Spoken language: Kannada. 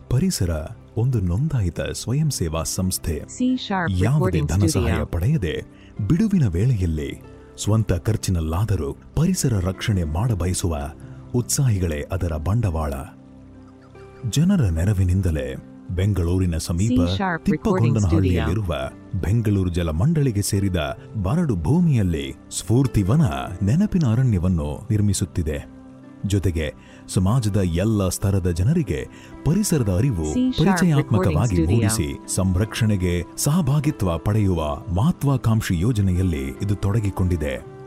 ಪರಿಸರ ಒಂದು ನೋಂದಾಯಿತ ಸ್ವಯಂ ಸೇವಾ ಸಂಸ್ಥೆ C Sharp ಯಾವುದೇ Recording ಧನ ಸಹಾಯ Studio. ಪಡೆಯದೆ ಬಿಡುವಿನ ವೇಳೆಯಲ್ಲಿ ಸ್ವಂತ ಖರ್ಚಿನಲ್ಲಾದರೂ ಪರಿಸರ ರಕ್ಷಣೆ ಮಾಡಬಯಸುವ ಉತ್ಸಾಹಿಗಳೇ ಅದರ ಬಂಡವಾಳ ಜನರ ನೆರವಿನಿಂದಲೇ ಬೆಂಗಳೂರಿನ ಸಮೀಪ C Sharp ತಿಪ್ಪಗೊಂಡನಹಳ್ಳಿಯಲ್ಲಿರುವ ಬೆಂಗಳೂರು ಜಲ ಮಂಡಳಿಗೆ ಸೇರಿದ ಬರಡು ಭೂಮಿಯಲ್ಲಿ ಸ್ಫೂರ್ತಿವನ ನೆನಪಿನ ಅರಣ್ಯವನ್ನು ನಿರ್ಮಿಸುತ್ತಿದೆ ಜೊತೆಗೆ ಸಮಾಜದ ಎಲ್ಲ ಸ್ತರದ ಜನರಿಗೆ ಪರಿಸರದ ಅರಿವು C Sharp ಪರಿಚಯಾತ್ಮಕವಾಗಿ Recording Studio. ಮೂಡಿಸಿ ಸಂರಕ್ಷಣೆಗೆ ಸಹಭಾಗಿತ್ವ ಪಡೆಯುವ ಮಹತ್ವಾಕಾಂಕ್ಷಿ ಯೋಜನೆಯಲ್ಲಿ ಇದು ತೊಡಗಿಕೊಂಡಿದೆ